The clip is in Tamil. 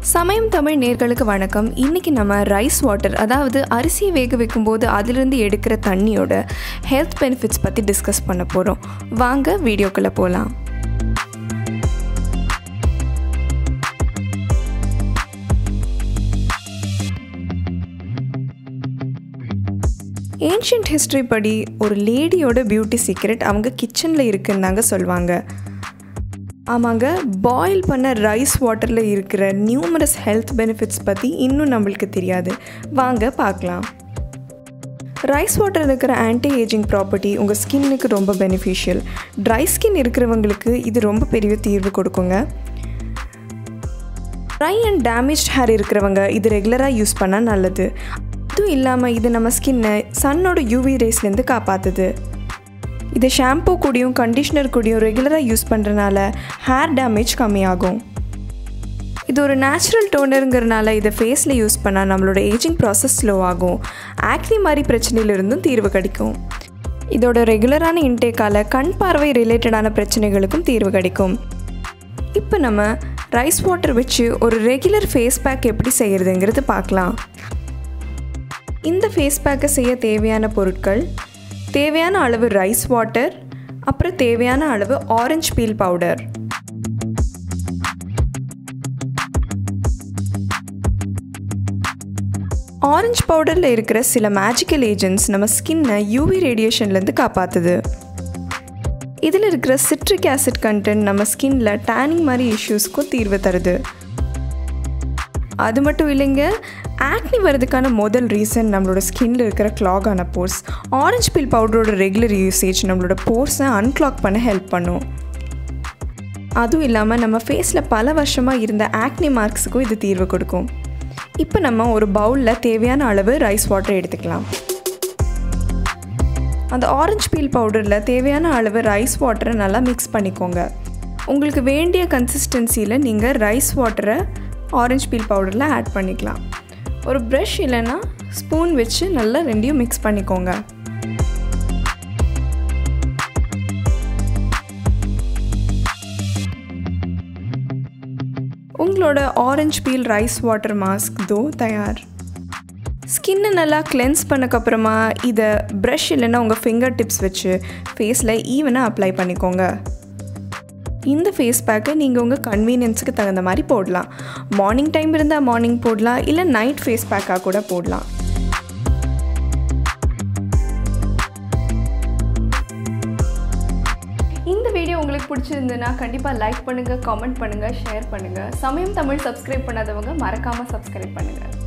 சமயம் தமிழ் நேர்களுக்கு வணக்கம் இன்றைக்கி நம்ம ரைஸ் வாட்டர் அதாவது அரிசியை வேக வைக்கும்போது அதிலிருந்து எடுக்கிற தண்ணியோட ஹெல்த் பெனிஃபிட்ஸ் பற்றி டிஸ்கஸ் பண்ண போகிறோம் வாங்க வீடியோக்குள்ளே போகலாம் ஏன்ஷியன்ட் ஹிஸ்ட்ரி படி ஒரு லேடியோட பியூட்டி சீக்ரெட் அவங்க கிச்சனில் இருக்குன்னாங்க சொல்லுவாங்க ஆமாங்க பாயில் பண்ண ரைஸ் வாட்டரில் இருக்கிற நியூமரஸ் ஹெல்த் பெனிஃபிட்ஸ் பற்றி இன்னும் நம்மளுக்கு தெரியாது வாங்க பார்க்கலாம் ரைஸ் வாட்டர் இருக்கிற ஆன்டி ஏஜிங் ப்ராப்பர்ட்டி உங்கள் ஸ்கின்னுக்கு ரொம்ப பெனிஃபிஷியல் ட்ரை ஸ்கின் இருக்கிறவங்களுக்கு இது ரொம்ப பெரிய தீர்வு கொடுக்குங்க ட்ரை அண்ட் டேமேஜ் ஹேர் இருக்கிறவங்க இது ரெகுலராக யூஸ் பண்ணால் நல்லது அதுவும் இல்லாமல் இது நம்ம ஸ்கின்னை சன்னோட யூவி ரேஸ்லேருந்து காப்பாற்றுது இது ஷாம்பூ கூடயும் கண்டிஷ்னர் கூடயும் ரெகுலராக யூஸ் பண்ணுறனால ஹேர் டேமேஜ் கம்மியாகும் இது ஒரு நேச்சுரல் டோனருங்கிறனால இதை ஃபேஸில் யூஸ் பண்ணால் நம்மளோட ஏஜிங் ப்ராசஸ் ஸ்லோ ஆகும் ஆக்னி மாதிரி பிரச்சனையிலிருந்தும் தீர்வு கிடைக்கும் இதோட ரெகுலரான இன்டேக்கால் கண் பார்வை ரிலேட்டடான பிரச்சனைகளுக்கும் தீர்வு கிடைக்கும் இப்போ நம்ம ரைஸ் வாட்டர் வச்சு ஒரு ரெகுலர் ஃபேஸ் பேக் எப்படி செய்கிறதுங்கிறது பார்க்கலாம் இந்த ஃபேஸ் பேக்கை செய்ய தேவையான பொருட்கள் தேவையான அளவு ரைஸ் வாட்டர் அப்புறம் தேவையான அளவு ஆரஞ்சு பீல் பவுடர் ஆரஞ்சு பவுடரில் இருக்கிற சில மேஜிக்கல் ஏஜென்ட்ஸ் நம்ம ஸ்கின்னை யூவி ரேடியேஷன்லேருந்து காப்பாற்றுது இதில் இருக்கிற சிட்ரிக் ஆசிட் கண்டென்ட் நம்ம ஸ்கின்ல டேனிங் மாதிரி இஷ்யூஸ்க்கும் தீர்வு தருது அது மட்டும் இல்லைங்க ஆக்னி வரதுக்கான முதல் ரீசன் நம்மளோட ஸ்கின்ல இருக்கிற கிளாக் ஆன போர்ஸ் ஆரஞ்சு பீல் பவுடரோட ரெகுலர் யூசேஜ் நம்மளோட போர்ஸை அன்கிளாக் பண்ண ஹெல்ப் பண்ணும் அதுவும் இல்லாமல் நம்ம ஃபேஸில் பல வருஷமாக இருந்த ஆக்னி மார்க்ஸுக்கும் இது தீர்வு கொடுக்கும் இப்போ நம்ம ஒரு பவுலில் தேவையான அளவு ரைஸ் வாட்டர் எடுத்துக்கலாம் அந்த ஆரஞ்சு பீல் பவுடரில் தேவையான அளவு ரைஸ் வாட்டரை நல்லா மிக்ஸ் பண்ணிக்கோங்க உங்களுக்கு வேண்டிய கன்சிஸ்டன்சியில் நீங்கள் ரைஸ் வாட்டரை ஆரஞ்சு பீல் பவுடரில் ஆட் பண்ணிக்கலாம் ஒரு ப்ரஷ் இல்லைன்னா ஸ்பூன் வச்சு நல்லா ரெண்டையும் மிக்ஸ் பண்ணிக்கோங்க உங்களோட orange peel rice water mask தோ தயார் ஸ்கின்னை நல்லா கிளென்ஸ் பண்ணக்கப்புறமா இதை ப்ரஷ் இல்லைன்னா உங்கள் ஃபிங்கர் டிப்ஸ் வச்சு ஃபேஸில் ஈவனாக அப்ளை பண்ணிக்கோங்க இந்த ஃபேஸ் பேக்கை நீங்கள் உங்கள் கன்வீனியன்ஸுக்கு தகுந்த மாதிரி போடலாம் மார்னிங் டைம் இருந்தால் மார்னிங் போடலாம் இல்லை நைட் ஃபேஸ் பேக்காக கூட போடலாம் இந்த வீடியோ உங்களுக்கு பிடிச்சிருந்துன்னா கண்டிப்பாக லைக் பண்ணுங்கள் காமெண்ட் பண்ணுங்கள் ஷேர் பண்ணுங்கள் சமயம் தமிழ் சப்ஸ்கிரைப் பண்ணாதவங்க மறக்காமல் சப்ஸ்கிரைப் பண்ணுங்கள்